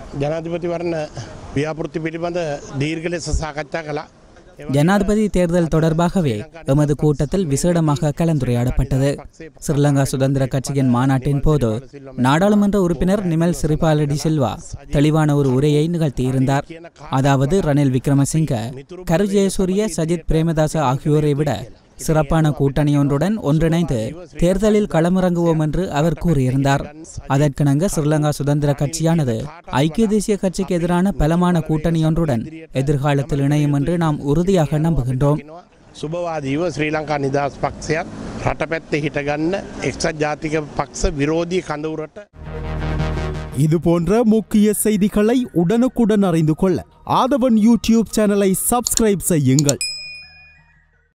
ජනාධිපතිවරණ ව්‍යාපෘති පිළිබඳ දීර්ඝ ලෙස සාකච්ඡා කළා. ஜனாதிபதி தேர்தல் தொடர்பாகவே எமது கூட்டத்தில் விசேடமாக கலந்துரையாடப்பட்டது ஸ்ரீலங்கா சுதந்திர கட்சியின் மாநாட்டின் போது நாடாளுமன்ற உறுப்பினர் நிமல் சிறிபாலடி சில்வா தெளிவான ஒரு உரையை நிகழ்த்தியிருந்தார் அதாவது ரணில் விக்ரமசிங்க கரு ஜெயசூரிய சஜித் பிரேமதாச ஆகியோரை விட சிறப்பான கூட்டணி ஒன்றுடன் ஒன்றிணைந்து தேர்தலில் களமிறங்குவோம் என்று அவர் கூறியிருந்தார் அதற்கிணங்க ஸ்ரீலங்கா சுதந்திர கட்சியானது ஐக்கிய தேசிய கட்சிக்கு எதிரான பலமான கூட்டணி ஒன்றுடன் எதிர்காலத்தில் இணையும் என்று நாம் உறுதியாக நம்புகின்றோம் සුභවාදීව ශ්‍රී ලංකා නිදහස් පක්ෂයත් රට පැත්ත හිටගන්න එක්සත් ජාතික පක්ෂ විරෝධී කඳවුරට இது போன்ற முக்கிய செய்திகளை உடனுக்குடன் அறிந்து கொள்ள ஆதவன் யூடியூப் சேனலை சப்ஸ்கிரைப் செய்யுங்கள்